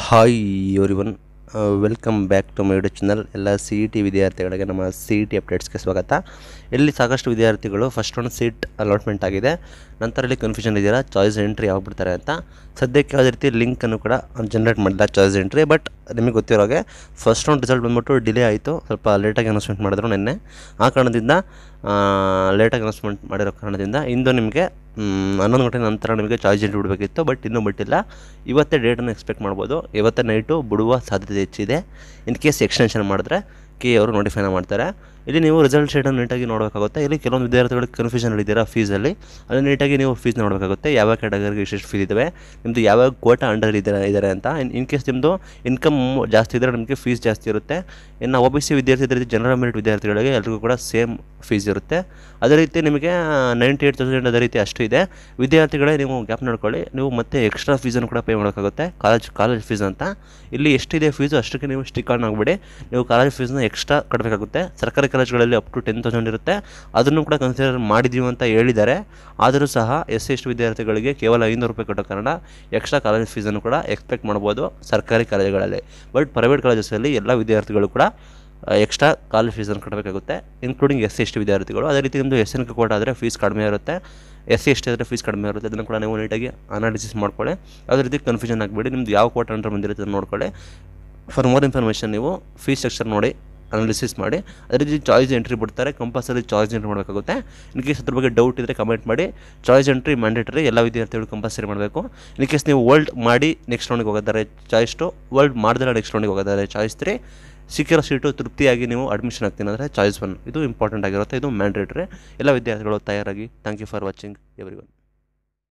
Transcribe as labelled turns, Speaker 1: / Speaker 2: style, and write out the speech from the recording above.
Speaker 1: hi everyone welcome back to my YouTube channel ಎಲ್ಲ C E T ವಿದ್ಯಾರ್ಥಿಗಳಿಗೆ ನಮ್ಮ C E T ಅಪ್ಡೇಟ್ಸ್ಗೆ ಸ್ವಾಗತ ಇಲ್ಲಿ ಸಾಕಷ್ಟು ವಿದ್ಯಾರ್ಥಿಗಳು ಫಸ್ಟ್ ಒಂದು ಸೀಟ್ ಅಲಾಟ್ಮೆಂಟ್ ಆಗಿದೆ ನಂತರ ಇಲ್ಲಿ ಕನ್ಫ್ಯೂಷನ್ ಇದೆಯಲ್ಲ ಚಾಯ್ಸ್ ಎಂಟ್ರಿ ಯಾವಾಗ ಬಿಡ್ತಾರೆ ಅಂತ ಸದ್ಯಕ್ಕೆ ಯಾವುದೇ ರೀತಿ ಲಿಂಕನ್ನು ಕೂಡ ಜನ್ರೇಟ್ ಮಾಡಿಲ್ಲ ಚಾಯ್ಸ್ ಎಂಟ್ರಿ ಬಟ್ ನಿಮಗೆ ಗೊತ್ತಿರೋ ಹಾಗೆ ಫಸ್ಟ್ ರೌಂಡ್ ರಿಸಲ್ಟ್ ಬಂದ್ಬಿಟ್ಟು ಡಿಲೇ ಆಯಿತು ಸ್ವಲ್ಪ ಲೇಟಾಗಿ ಅನೌನ್ಸ್ಮೆಂಟ್ ಮಾಡಿದ್ರು ನಿನ್ನೆ ಆ ಕಾರಣದಿಂದ ಲೇಟಾಗಿ ಅನೌನ್ಸ್ಮೆಂಟ್ ಮಾಡಿರೋ ಕಾರಣದಿಂದ ಇಂದು ನಿಮಗೆ ಹನ್ನೊಂದು ಗಂಟೆ ನಂತರ ನಿಮಗೆ ಚಾರ್ಜ್ ಎಂಟ್ರಿ ಬಿಡಬೇಕಿತ್ತು ಬಟ್ ಇನ್ನೂ ಬಿಟ್ಟಿಲ್ಲ ಇವತ್ತೇ ಡೇಟನ್ನು ಎಕ್ಸ್ಪೆಕ್ಟ್ ಮಾಡ್ಬೋದು ಇವತ್ತೇ ನೈಟು ಬಿಡುವ ಸಾಧ್ಯತೆ ಹೆಚ್ಚಿದೆ ಇನ್ ಕೇಸ್ ಎಕ್ಸ್ಟೆನ್ಷನ್ ಮಾಡಿದ್ರೆ ಕೆ ಅವರು ನೋಟಿಫೈನ ಮಾಡ್ತಾರೆ ಇಲ್ಲಿ ನೀವು ರಿಸಲ್ಟ್ ಶೀಟನ್ನು ನೀಟಾಗಿ ನೋಡಬೇಕಾಗುತ್ತೆ ಇಲ್ಲಿ ಕೆಲವೊಂದು ವಿದ್ಯಾರ್ಥಿಗಳಿಗೆ ಕನ್ಫ್ಯೂಷನ್ ಇದ್ದೀರಾ ಫೀಸಲ್ಲಿ ಅಲ್ಲಿ ನೀಟಾಗಿ ನೀವು ಫೀಸ್ ನೋಡಬೇಕಾಗುತ್ತೆ ಯಾವ ಕ್ಯಾಟಗರಿಗೆ ಎಷ್ಟೆಷ್ಟು ಫೀಸ್ ಇದ್ದಾವೆ ನಿಮ್ಮದು ಯಾವ್ಯಾವ ಕೋಟ ಅಂಡರ್ ಇದ್ದಾರೆ ಇದ್ದಾರೆ ಅಂತ ಇನ್ ಇನ್ ಕೇಸ್ ನಿಮ್ಮದು ಇನ್ಕಮ್ ಜಾಸ್ತಿ ಇದ್ದರೆ ನಿಮಗೆ ಫೀಸ್ ಜಾಸ್ತಿ ಇರುತ್ತೆ ಇನ್ನು ಒ ಬಿ ಸಿ ವಿದ್ಯಾರ್ಥಿ ಇದ್ದರೆ ಜನರಲ್ ಮೆರಿಟ್ ವಿದ್ಯಾರ್ಥಿಗಳಿಗೆ ಎಲ್ರಿಗೂ ಕೂಡ ಸೇಮ್ ಫೀಸ್ ಇರುತ್ತೆ ಅದೇ ರೀತಿ ನಿಮಗೆ ನೈಂಟಿ ಏಯ್ಟ್ ತೌಸಂಡ್ ಅದೇ ರೀತಿ ಅಷ್ಟು ಇದೆ ವಿದ್ಯಾರ್ಥಿಗಳೇ ನೀವು ಗ್ಯಾಪ್ ನೋಡ್ಕೊಳ್ಳಿ ನೀವು ಮತ್ತೆ ಎಕ್ಸ್ಟ್ರಾ ಫೀಸನ್ನು ಕೂಡ ಪೇ ಮಾಡೋಕ್ಕಾಗುತ್ತೆ ಕಾಲೇಜ್ ಕಾಲೇಜ್ ಫೀಸ್ ಅಂತ ಇಲ್ಲಿ ಎಷ್ಟಿದೆ ಫೀಸು ಅಷ್ಟಕ್ಕೆ ನೀವು ಸ್ಟಿಕ್ ಆನ್ ಆಗಿಬಿಡಿ ನೀವು ಕಾಲೇಜ್ ಫೀಸ್ನ ಎಕ್ಸ್ಟ್ರಾ ಕಟ್ಟಬೇಕಾಗುತ್ತೆ ಸರ್ಕಾರಿ ಕಾಲೇಜ್ಗಳಲ್ಲಿ ಅಪ್ ಟು ಟೆನ್ ತೌಸಂಡ್ ಇರುತ್ತೆ ಅದನ್ನು ಕೂಡ ಕನ್ಸಿಡರ್ ಮಾಡಿದ್ದೀವಿ ಅಂತ ಹೇಳಿದ್ದಾರೆ ಆದರೂ ಸಹ ಎಸ್ ಸಿ ಎಸ್ ಟಿ ವಿದ್ಯಾರ್ಥಿಗಳಿಗೆ ಕೇವಲ ಐನೂರು ರೂಪಾಯಿ ಕಟ್ಟೋ ಕಾರಣ ಎಕ್ಸ್ಟ್ರಾ ಕಾಲೇಜ್ ಫೀಸನ್ನು ಕೂಡ ಎಕ್ಸ್ಪೆಕ್ಟ್ ಮಾಡ್ಬೋದು ಸರ್ಕಾರಿ ಕಾಲೇಜುಗಳಲ್ಲಿ ಬಟ್ ಪ್ರೈವೇಟ್ ಕಾಲೇಜಸಲ್ಲಿ ಎಲ್ಲ ವಿದ್ಯಾರ್ಥಿಗಳು ಕೂಡ ಎಕ್ಸ್ಟ್ರಾ ಕಾಲೇಜ್ ಫೀಸನ್ನು ಕಟ್ಟಬೇಕಾಗುತ್ತೆ including S C S T ವಿದ್ಯಾರ್ಥಿಗಳು ಅದೇ ರೀತಿ ನಿಮ್ಮದು ಎಸ್ ಎನ್ ಕೆ ಕೋಟ ಆದರೆ ಫೀಸ್ ಕಡಿಮೆ ಇರುತ್ತೆ ಎಸ್ ಸಿ ಎಸ್ ಟಿ ಆದರೆ ಫೀಸ್ ಕಡಿಮೆ ಇರುತ್ತೆ ಅದನ್ನು ಕೂಡ ನೀವು ನೀಟಾಗಿ ಅನಾಲಿಸಿಸ್ ಮಾಡ್ಕೊಳ್ಳಿ ಅದೇ ರೀತಿ ಕನ್ಫ್ಯೂಷನ್ ಆಗಬೇಡಿ ನಿಮ್ದು ಯಾವ ಕೋಟ ಅಂಡರ್ ಬಂದಿರುತ್ತೆ ಅದನ್ನು ನೋಡ್ಕೊಳ್ಳಿ ಫಾರ್ ಮೋರ್ ಇನ್ಫಾರ್ಮೇಷನ್ ನೀವು ಫೀಸ್ ಸ್ಟ್ರಕ್ಚರ್ ನೋಡಿ ಅನಾಲಿಸಿಸ್ ಮಾಡಿ ಅದೇ ರೀತಿ ಚಾಯ್ಸ್ ಎಂಟ್ರಿ ಬಿಡ್ತಾರೆ ಕಂಪಲ್ಸರಿ ಚಾಯ್ಸ್ ಎಂಟ್ರಿ ಮಾಡಬೇಕಾಗುತ್ತೆ ಇನ್ ಕೇಸ್ ಅದ್ರ ಬಗ್ಗೆ ಡೌಟ್ ಇದ್ದರೆ ಕಮೆಂಟ್ ಮಾಡಿ ಚಾಯ್ಸ್ ಎಂಟ್ರಿ ಮ್ಯಾಂಡೇಟರಿ ಎಲ್ಲ ವಿದ್ಯಾರ್ಥಿಗಳು ಕಂಪಲ್ಸರಿ ಮಾಡಬೇಕು ಇನ್ ಕೇಸ್ ನೀವು ವರ್ಲ್ಡ್ ಮಾಡಿ ನೆಕ್ಸ್ಟ್ ರೌಂಡಿಗೆ ಹೋಗಿದ್ದಾರೆ ಚಾಯ್ಸ್ ಟು ವರ್ಲ್ಡ್ ಮಾಡಿದ್ರೆ ನೆಕ್ಸ್ಟ್ ರೌಂಡಿಗೆ ಹೋಗಿದ್ದಾರೆ ಚಾಯ್ಸ್ ತ್ರೀ ಸಿಕ್ಕಿರೋ ಸೀಟು ತೃಪ್ತಿಯಾಗಿ ನೀವು ಅಡ್ಮಿಷನ್ ಆಗ್ತೀನಿ ಅಂದರೆ ಚಾಯ್ಸ್ ಒನ್ ಇದು ಇಂಪಾರ್ಟೆಂಟ್ ಆಗಿರುತ್ತೆ ಇದು ಮ್ಯಾಂಡೇಟ್ರಿ ಎಲ್ಲ ವಿದ್ಯಾರ್ಥಿಗಳು ತಯಾರಾಗಿ thank you for watching every one